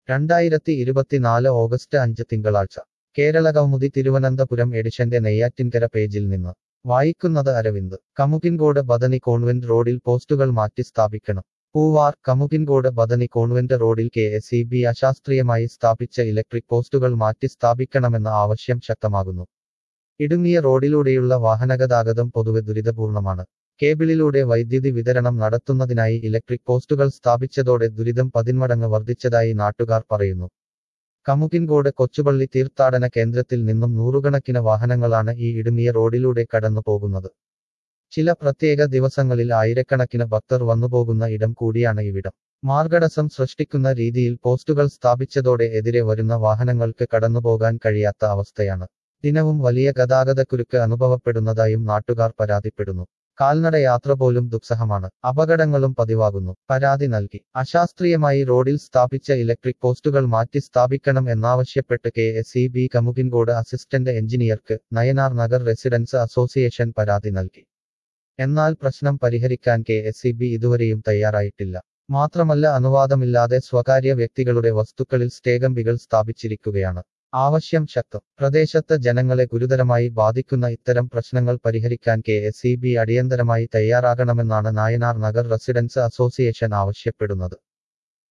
രണ്ടായിരത്തി ഇരുപത്തിനാല് ഓഗസ്റ്റ് അഞ്ച് തിങ്കളാഴ്ച കേരള കൗമുദി തിരുവനന്തപുരം എഡിഷന്റെ നെയ്യാറ്റിൻകര പേജിൽ നിന്ന് വായിക്കുന്നത് അരവിന്ദ് കമുകിൻകോട് ബദനി കോൺവെന്റ് റോഡിൽ പോസ്റ്റുകൾ മാറ്റി സ്ഥാപിക്കണം പൂവാർ കമുകിൻകോട് ബദനി കോൺവെന്റ് റോഡിൽ കെ എസ് ഇ ബി അശാസ്ത്രീയമായി സ്ഥാപിച്ച ഇലക്ട്രിക് പോസ്റ്റുകൾ മാറ്റി സ്ഥാപിക്കണമെന്ന ആവശ്യം ശക്തമാകുന്നു ഇടുങ്ങിയ റോഡിലൂടെയുള്ള വാഹനഗതാഗതം പൊതുവെ ദുരിതപൂർണമാണ് കേബിളിലൂടെ വൈദ്യുതി വിതരണം നടത്തുന്നതിനായി ഇലക്ട്രിക് പോസ്റ്റുകൾ സ്ഥാപിച്ചതോടെ ദുരിതം പതിന്മടങ്ങ് വർദ്ധിച്ചതായി നാട്ടുകാർ പറയുന്നു കമുകിൻകോട് കൊച്ചുപള്ളി തീർത്ഥാടന കേന്ദ്രത്തിൽ നിന്നും നൂറുകണക്കിന് വാഹനങ്ങളാണ് ഈ ഇടുങ്ങിയ റോഡിലൂടെ കടന്നു പോകുന്നത് ചില പ്രത്യേക ദിവസങ്ങളിൽ ആയിരക്കണക്കിന് ഭക്തർ വന്നുപോകുന്ന ഇടം കൂടിയാണ് ഇവിടം മാർഗടസം സൃഷ്ടിക്കുന്ന രീതിയിൽ പോസ്റ്റുകൾ സ്ഥാപിച്ചതോടെ എതിരെ വരുന്ന വാഹനങ്ങൾക്ക് കടന്നുപോകാൻ കഴിയാത്ത അവസ്ഥയാണ് ദിനവും വലിയ ഗതാഗതക്കുരുക്ക് അനുഭവപ്പെടുന്നതായും നാട്ടുകാർ പരാതിപ്പെടുന്നു കാൽനട യാത്ര പോലും ദുസ്സഹമാണ് അപകടങ്ങളും പതിവാകുന്നു പരാതി നൽകി അശാസ്ത്രീയമായി റോഡിൽ സ്ഥാപിച്ച ഇലക്ട്രിക് പോസ്റ്റുകൾ മാറ്റി സ്ഥാപിക്കണം എന്നാവശ്യപ്പെട്ട് K S E B Kamukinkode assistant എഞ്ചിനീയർക്ക് നയനാർ നഗർ റെസിഡൻസ് അസോസിയേഷൻ പരാതി നൽകി എന്നാൽ പ്രശ്നം പരിഹരിക്കാൻ കെ എസ് ഇ ബി ഇതുവരെയും തയ്യാറായിട്ടില്ല മാത്രമല്ല അനുവാദമില്ലാതെ സ്വകാര്യ വ്യക്തികളുടെ വസ്തുക്കളിൽ സ്റ്റേകമ്പികൾ സ്ഥാപിച്ചിരിക്കുകയാണ് ആവശ്യം ശക്തം പ്രദേശത്ത് ജനങ്ങളെ ഗുരുതരമായി ബാധിക്കുന്ന ഇത്തരം പ്രശ്നങ്ങൾ പരിഹരിക്കാൻ കെ എസ് ഇ ബി അടിയന്തരമായി തയ്യാറാകണമെന്നാണ് നായനാർ നഗർ റെസിഡൻസ് അസോസിയേഷൻ ആവശ്യപ്പെടുന്നത്